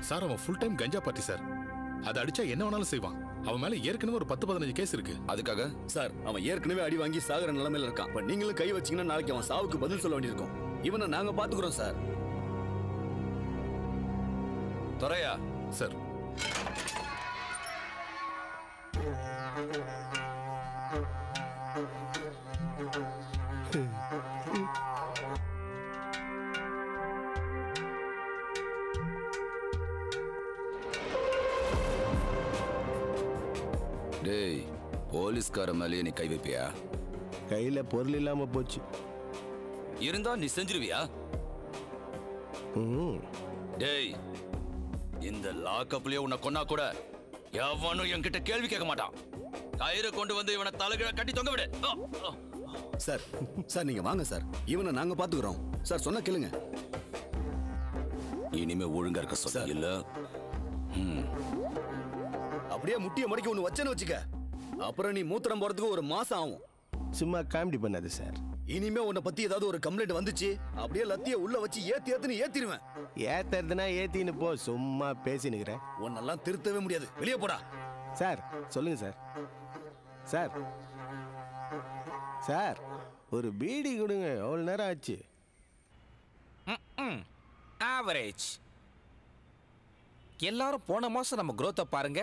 Sir அவன் full time கஞ்சா party sir அதை அடிச்சா என்ன வேணாலும் செய்வான் அவன் மேல ஏற்கனவே ஒரு பத்து பதினஞ்சு கேஸ் இருக்கு அதுக்காக சார் அவன் ஏற்கனவே அடி வாங்கி சாகுற நிலைமையில இருக்கான் இப்ப நீங்களும் கை வச்சீங்கன்னா நாளைக்கு அவன் சாவுக்கு பதில் சொல்ல வேண்டியிருக்கும் இவனை நாங்க பாத்துக்கிறோம் சார் துறையா சார் டேய் போலீஸ்கார மேலேயே நீ கை வைப்பியா கையில பொருள் இல்லாம போச்சு இருந்தா நீ செஞ்சிருவியா ம் டேய் இந்த லாக்கப்லயே உன்னை கொன்னா கூட எவனும் என்கிட்ட கேள்வி கேட்க மாட்டான் கயிறை கொண்டு வந்து இவனை தலைகீழ கட்டி தொங்க விடு ஆ, ஆ. சார் சார் நீங்க வாங்க சார் இவனை நாங்க பாத்துக்கிறோம் சார் சொன்னா கேளுங்க இனிமே ஒழுங்கா இருக்க சொல்ல சார். இல்ல அப்படியே முட்டிய மடிக்க ஒண்ணு வச்சேன்னு வச்சுக்க அப்புறம் நீ மூத்திரம் போறதுக்கு ஒரு மாசம் ஆகும் சும்மா காமெடி பண்ணாது சார் இனிமே உன்னை பத்தி ஏதாவது ஒரு கம்ப்ளைண்ட் வந்துச்சு அப்படியே லத்திய உள்ள வச்சு ஏத்தி ஏத்துன்னு ஏத்திடுவேன் ஏத்துறதுனா ஏத்தின்னு போ சும்மா பேசினுக்கிறேன் உன்னெல்லாம் திருத்தவே முடியாது வெளியே போடா சார் சொல்லுங்க சார் சார் சார் ஒரு பீடி கொடுங்க எவ்வளோ நேரம் ஆச்சு ஆவரேஜ் எல்லாரும் போன மாசம் நம்ம growth-அ பாருங்க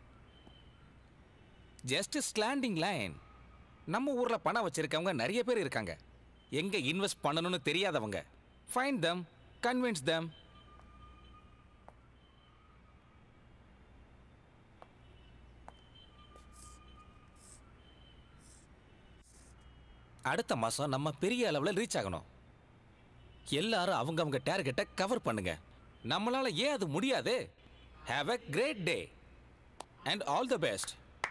ஜஸ்ட் ஸ்லாண்டிங் லைன் நம்ம ஊர்ல பணம் வச்சிருக்கவங்க நிறைய பேர் இருக்காங்க எங்க இன்வெஸ்ட் பண்ணணும்னு தெரியாதவங்க ஃபைண்ட் தம் கன்வின்ஸ் தம் அடுத்த மாசம் நம்ம பெரிய அளவில் ரீச் ஆகணும் எல்லாரும் அவங்க அவங்க டார்கெட்டை கவர் பண்ணுங்க நம்மளால ஏன் அது முடியாது have a great day and all the best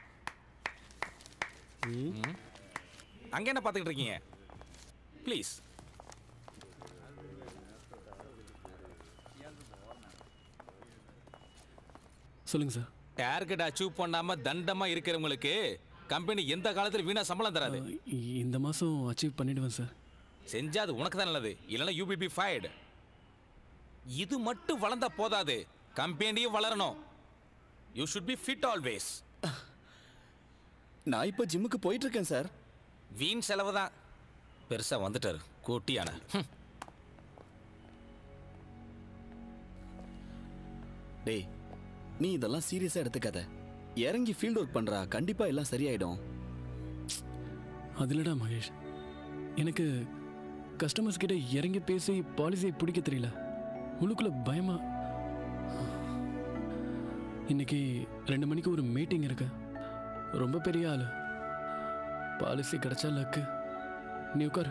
அங்க என்ன பார்த்துக்கிட்டு இருக்கீங்க ப்ளீஸ் சொல்லுங்க சார் டார்கெட் அச்சீவ் பண்ணாம தண்டமா இருக்கிறவங்களுக்கு கம்பெனி எந்த காலத்துல வீணா சம்பளம் தராது இ- இந்த மாதம் அச்சீவ் பண்ணிடுவேன் சார் செஞ்சா அது உனக்கு தான் நல்லது இல்லைன்னா யூ வில் பி ஃபைர்டு இது மட்டும் வளர்ந்தா போதாது கம்பெனியும் வளரணும் you should be fit always நான் இப்ப ஜிம்முக்கு போயிட்டு இருக்கேன் சார் வீண் செலவு தான் பெருசா வந்துட்டாரு கூட்டியான ஹம். டேய் நீ இதெல்லாம் சீரியஸா எடுத்துக்காத இறங்கி ஃபீல்ட் ஒர்க் பண்றா கண்டிப்பா எல்லாம் சரியாயிடும் அதிலடா மகேஷ் எனக்கு கஸ்டமர்ஸ் கிட்ட இறங்கி பேசி பாலிசியை பிடிக்க தெரியல உள்ளுக்குள்ள பயமா இன்னைக்கு ரெண்டு மணிக்கு ஒரு மீட்டிங் இருக்கு ரொம்ப பெரிய ஆளு பாலிசி கிடைச்சா லக்கு நீ உட்காரு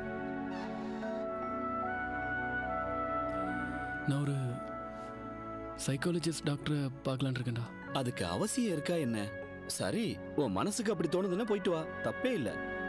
நான் ஒரு சைக்காலஜிஸ்ட் டாக்டரை பார்க்கலான்னு இருக்கேன்டா அதுக்கு அவசியம் இருக்கா என்ன சரி உன் மனசுக்கு அப்படி தோணுதுன்னா போயிட்டு வா தப்பே இல்ல